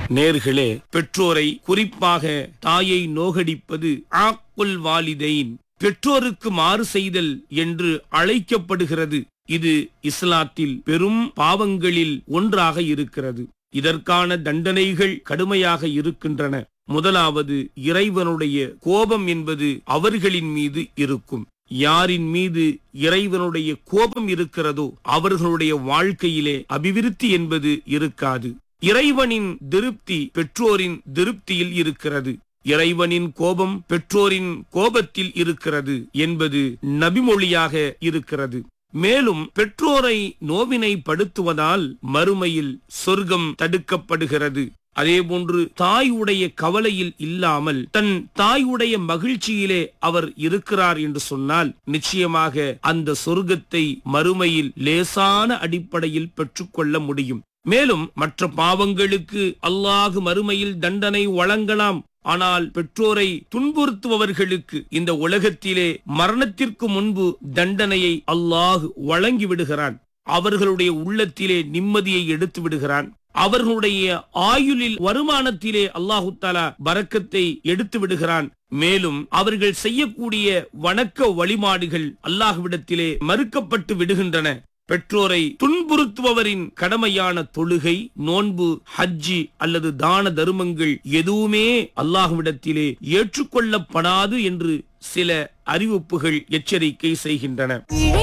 நேர்களே பெற்றோரை குறிப்பாக தாயை நோகடிப்பது ஆக்குல் வாலிதைன் பெற்றோருக்கு மாறு செய்தல் என்று அழைக்கப்படுகிறது இது இஸ்லாத்தில் பெரும் பாவங்களில் ஒன்றாக இருக்கிறது இதற்கான தண்டனைகள் கடுமையாக இருக்கின்றன முதலாவது இறைவனுடைய கோபம் என்பது அவர்களின் மீது இருக்கும் யாரின் மீது இறைவனுடைய கோபம் இருக்கிறதோ அவர்களுடைய வாழ்க்கையிலே அபிவிருத்தி என்பது இருக்காது இறைவனின் திருப்தி பெற்றோரின் திருப்தியில் இருக்கிறது இறைவனின் கோபம் பெற்றோரின் கோபத்தில் இருக்கிறது என்பது நபிமொழியாக இருக்கிறது மேலும் பெற்றோரை நோவினை படுத்துவதால் மறுமையில் சொர்க்கம் தடுக்கப்படுகிறது அதேபோன்று தாயுடைய கவலையில் இல்லாமல் தன் தாயுடைய மகிழ்ச்சியிலே அவர் இருக்கிறார் என்று சொன்னால் நிச்சயமாக அந்த சொர்க்கத்தை மறுமையில் லேசான அடிப்படையில் பெற்றுக்கொள்ள முடியும் மேலும் மற்ற பாவங்களுக்கு அல்லாஹ் மறுமையில் தண்டனை வழங்கலாம் ஆனால் பெற்றோரை துன்புறுத்துபவர்களுக்கு இந்த உலகத்திலே மரணத்திற்கு முன்பு தண்டனையை அல்லாஹ் வழங்கி விடுகிறான் அவர்களுடைய உள்ளத்திலே நிம்மதியை எடுத்து விடுகிறான் அவர்களுடைய ஆயுளில் வருமானத்திலே அல்லாஹு தாலா பறக்கத்தை எடுத்து விடுகிறான் மேலும் அவர்கள் செய்யக்கூடிய வணக்க வழிபாடுகள் அல்லாஹ்விடத்திலே மறுக்கப்பட்டு விடுகின்றன பெற்றோரை துன்புறுத்துபவரின் கடமையான தொழுகை நோன்பு ஹஜ்ஜி அல்லது தான தருமங்கள் எதுவுமே அல்லாஹ்விடத்திலே ஏற்றுக்கொள்ளப்படாது என்று சில அறிவிப்புகள் எச்சரிக்கை செய்கின்றன